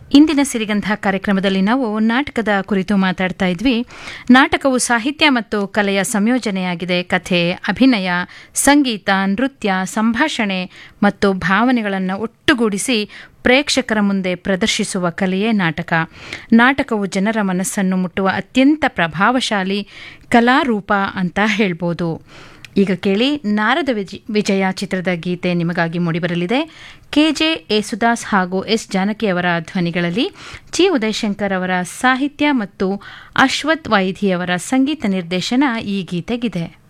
ಇಂದಿನ ಸಿರಿಗಂಧ ಕಾರ್ಯಕ್ರಮದಲ್ಲಿ ನಾವು ನಾಟಕದ ಕುರಿತು ಮಾತಾಡ್ತಾ ಇದ್ವಿ ನಾಟಕವು ಸಾಹಿತ್ಯ ಮತ್ತು ಕಲೆಯ ಸಂಯೋಜನೆಯಾಗಿದೆ ಕಥೆ ಅಭಿನಯ ಸಂಗೀತ ನೃತ್ಯ ಸಂಭಾಷಣೆ ಮತ್ತು ಭಾವನೆಗಳನ್ನು ಒಟ್ಟುಗೂಡಿಸಿ ಪ್ರೇಕ್ಷಕರ ಮುಂದೆ ಪ್ರದರ್ಶಿಸುವ ಕಲೆಯೇ ನಾಟಕ ನಾಟಕವು ಜನರ ಮನಸ್ಸನ್ನು ಮುಟ್ಟುವ ಅತ್ಯಂತ ಪ್ರಭಾವಶಾಲಿ ಕಲಾರೂಪ ಅಂತ ಹೇಳ್ಬೋದು ಈಗ ಕೇಳಿ ನಾರದ ವಿಜ ವಿಜಯ ಚಿತ್ರದ ಗೀತೆ ನಿಮಗಾಗಿ ಮೂಡಿಬರಲಿದೆ ಕೆಜೆ ಯೇಸುದಾಸ್ ಹಾಗೂ ಎಸ್ ಜಾನಕಿ ಅವರ ಧ್ವನಿಗಳಲ್ಲಿ ಜಿ ಉದಯಶಂಕರ್ ಅವರ ಸಾಹಿತ್ಯ ಮತ್ತು ಅಶ್ವಥ್ ವೈಧಿಯವರ ಸಂಗೀತ ನಿರ್ದೇಶನ ಈ ಗೀತೆಗಿದೆ